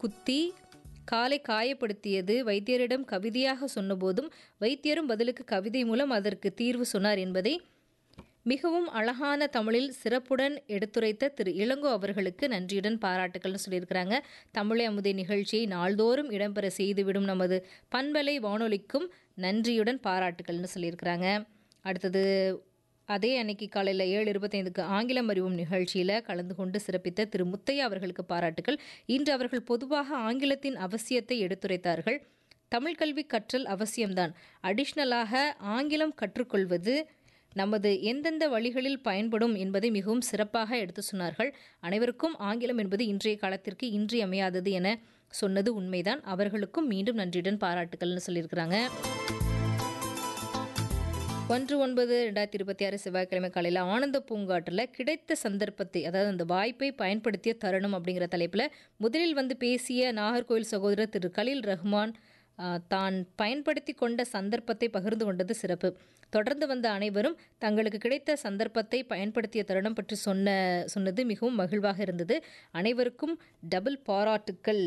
குத்தி காலை காயப்படுத்தியது வைத்தியரிடம் கவிதையாக சொன்னபோதும் வைத்தியரும் பதிலுக்கு கவிதை மூலம் அதற்கு தீர்வு சொன்னார் என்பதை மிகவும் அழகான தமிழில் சிறப்புடன் எடுத்துரைத்த திரு இளங்கோ அவர்களுக்கு நன்றியுடன் பாராட்டுக்கள்னு சொல்லியிருக்கிறாங்க தமிழை அமுதை நிகழ்ச்சியை நாள்தோறும் இடம்பெற செய்துவிடும் நமது பண்பலை வானொலிக்கும் நன்றியுடன் பாராட்டுக்கள்னு சொல்லியிருக்கிறாங்க அடுத்தது அதே அன்னைக்கு காலையில் ஏழு இருபத்தைந்துக்கு ஆங்கிலம் அறிவும் நிகழ்ச்சியில் கலந்து கொண்டு சிறப்பித்த திரு முத்தையா அவர்களுக்கு பாராட்டுகள் இன்று அவர்கள் பொதுவாக ஆங்கிலத்தின் அவசியத்தை எடுத்துரைத்தார்கள் தமிழ் கல்வி கற்றல் அவசியம்தான் அடிஷ்னலாக ஆங்கிலம் கற்றுக்கொள்வது நமது எந்தெந்த வழிகளில் பயன்படும் என்பதை மிகவும் சிறப்பாக எடுத்து சொன்னார்கள் அனைவருக்கும் ஆங்கிலம் என்பது இன்றைய காலத்திற்கு இன்றியமையாதது என சொன்னது உண்மைதான் அவர்களுக்கும் மீண்டும் நன்றியுடன் பாராட்டுக்கள்னு சொல்லியிருக்கிறாங்க ஒன்று ஒன்பது ரெண்டாயிரத்தி இருபத்தி ஆறு செவ்வாய்க்கிழமை காலையில் ஆனந்த பூங்காற்றில் கிடைத்த சந்தர்ப்பத்தை அதாவது அந்த வாய்ப்பை பயன்படுத்திய தருணம் அப்படிங்கிற தலைப்பில் முதலில் வந்து பேசிய நாகர்கோவில் சகோதரர் திரு கலீல் ரஹ்மான் ஆஹ், தான் பயன்படுத்தி கொண்ட சந்தர்ப்பத்தை பகிர்ந்து கொண்டது சிறப்பு தொடர்ந்து வந்த அனைவரும் தங்களுக்கு கிடைத்த சந்தர்ப்பத்தை பயன்படுத்திய தருணம் பற்றி சொன்ன சொன்னது மிகவும் மகிழ்வாக இருந்தது அனைவருக்கும் டபுள் பாராட்டுக்கள்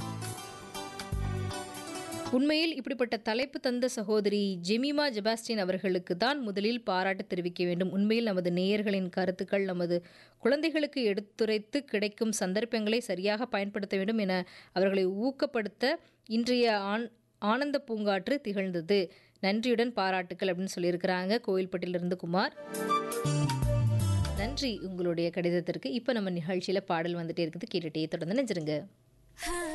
உண்மையில் இப்படிப்பட்ட தலைப்பு தந்த சகோதரி ஜெமிமா ஜெபாஸ்டின் அவர்களுக்கு தான் முதலில் பாராட்டு தெரிவிக்க வேண்டும் உண்மையில் நமது நேயர்களின் கருத்துக்கள் நமது குழந்தைகளுக்கு எடுத்துரைத்து கிடைக்கும் சந்தர்ப்பங்களை சரியாக பயன்படுத்த வேண்டும் என அவர்களை ஊக்கப்படுத்த இன்றைய ஆன் ஆனந்த பூங்காற்று திகழ்ந்தது நன்றியுடன் பாராட்டுக்கள் அப்படின்னு சொல்லியிருக்கிறாங்க கோயில்பட்டியிலிருந்து குமார் நன்றி உங்களுடைய கடிதத்திற்கு இப்போ நம்ம நிகழ்ச்சியில் பாடல் வந்துட்டே இருக்குது கேட்டுட்டே தொடர்ந்து நினைச்சிருங்க